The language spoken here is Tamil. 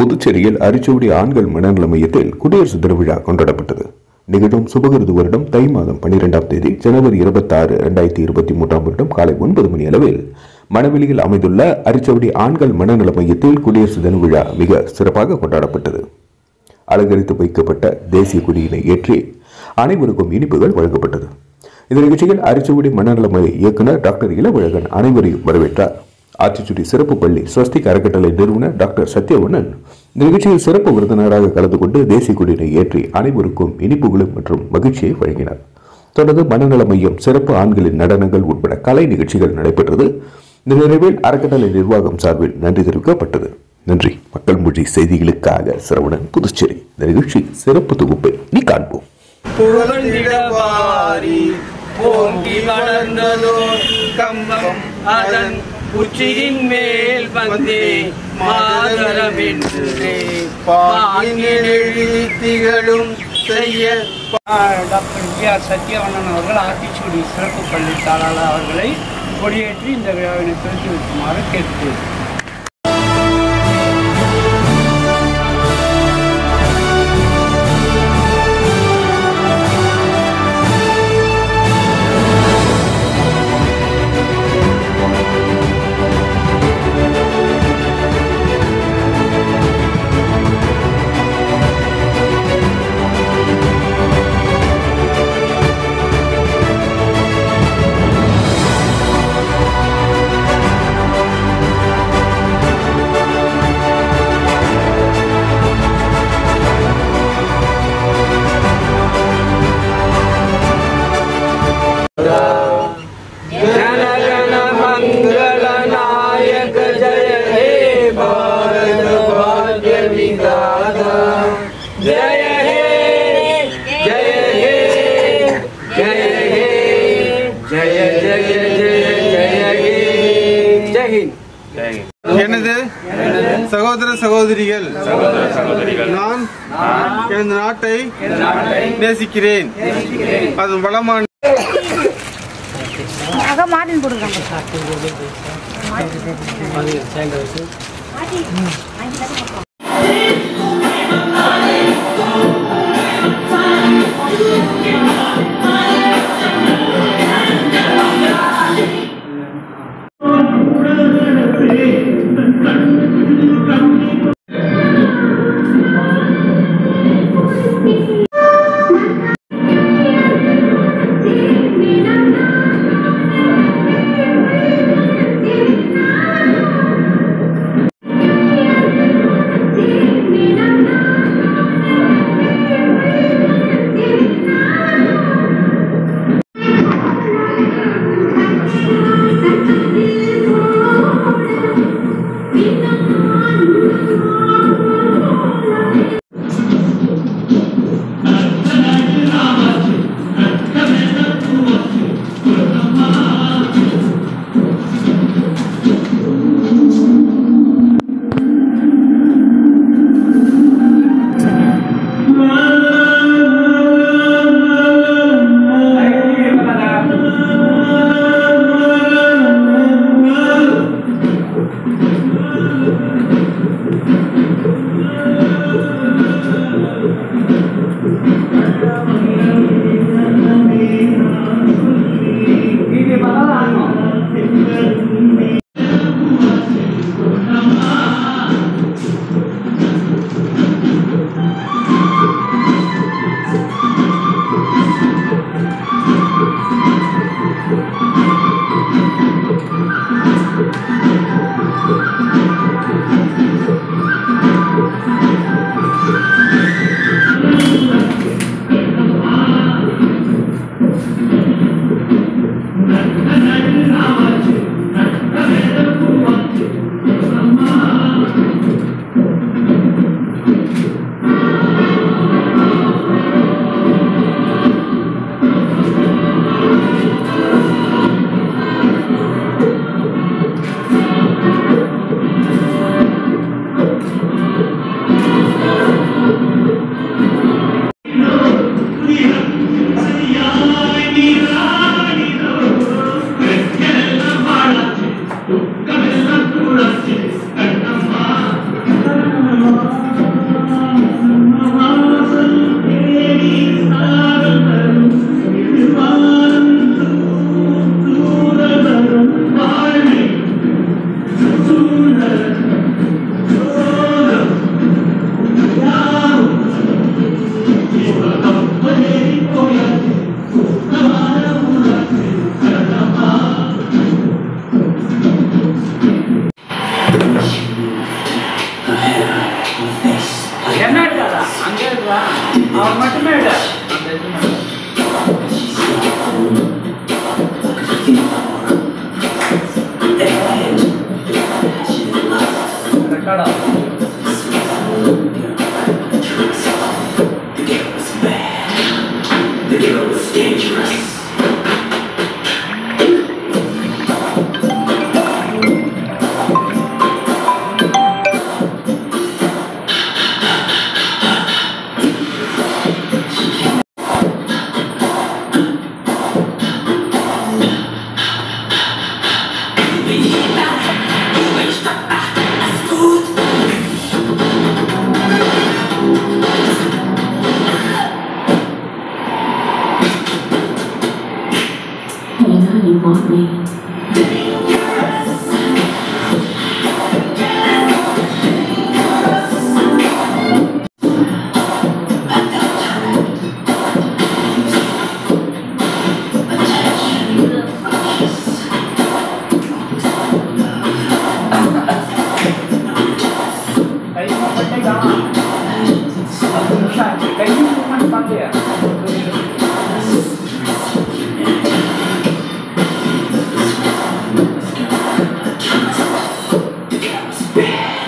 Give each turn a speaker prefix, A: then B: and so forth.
A: புதுச்சேரியில் அரிச்சோடி ஆண்கள் மனநல மையத்தில் குடியரசு தின விழா கொண்டாடப்பட்டது நிகழும் சுபகிருது வருடம் தை மாதம் பன்னிரெண்டாம் தேதி ஜனவரி இருபத்தி ஆறு இரண்டாயிரத்தி இருபத்தி மூன்றாம் வருடம் காலை ஒன்பது மணி அளவில் மணவெளியில் அமைந்துள்ள அரிச்சோடி ஆண்கள் மனநல மையத்தில் குடியரசு தின விழா மிக சிறப்பாக கொண்டாடப்பட்டது அலங்கரித்து வைக்கப்பட்ட தேசிய கொடியினை ஏற்றி அனைவருக்கும் இனிப்புகள் வழங்கப்பட்டது இந்த நிகழ்ச்சியில் அரிச்சுவடி மனநல மைய இயக்குனர் டாக்டர் இளவழகன் அனைவரையும் வரவேற்றார் ஆத்திச்சுடி சிறப்பு பள்ளி ஸ்வஸ்திக் அறக்கட்டளை நிறுவனர் டாக்டர் சத்யவண்ணன் இந்த நிகழ்ச்சியில் சிறப்பு விருந்தினராக கலந்து கொண்டு தேசிய கொடியினை ஏற்றி அனைவருக்கும் இனிப்புகளும் மற்றும் மகிழ்ச்சியை வழங்கினார் தொடர்ந்து மனநல மையம் சிறப்பு ஆண்களின் நடனங்கள் உட்பட கலை நிகழ்ச்சிகள் நடைபெற்றது இந்த நிறைவில் அறக்கட்டளை நிர்வாகம் சார்பில் நன்றி தெரிவிக்கப்பட்டது நன்றி மக்கள் மொழி செய்திகளுக்காக சரவணன் புதுச்சேரி இந்த நிகழ்ச்சி சிறப்பு தொகுப்பை நீ காண்போம்
B: புகழ்ந்திடவாரி போங்கி வளர்ந்ததோ கம்பம் அதன் உச்சியின் மேல் வந்தே மாதரமென்றே பாங்கில் எழுதி திகழும் செய்ய
C: டாக்டர் வி ஆர் சத்யவண்ணன் அவர்கள் ஆத்திச்சூடி சிறப்பு பள்ளி தாளாளர் அவர்களை கொடியேற்றி இந்த விழாவினை துவக்கி வைக்குமாறு கேட்கிறேன்
B: ஜனகண மங்கள நாயக ஜய ஹே பாரத பாக்ய விதாதா ஜய ஹே ஜய ஹே ஜய ஹே ஜய ஜய ஜய ஜய ஹே ஜெய் ஹிந்த்
D: எனது சகோதர சகோதரிகள் நான் எனது நாட்டை நேசிக்கிறேன் அதன் வளமான
E: அக மாட்டின் போட்டுருக்காங்க
C: அவர் மட்டுமே எடு. அந்த இது மட்டும். ரெக்கார்ட் ஆகும்
E: You know you want me.
C: கை மட்டும் பத்து நிமிஷம் ஆச்சு கையும் மூவ்மெண்ட் பார்க்கலையா
E: Yeah.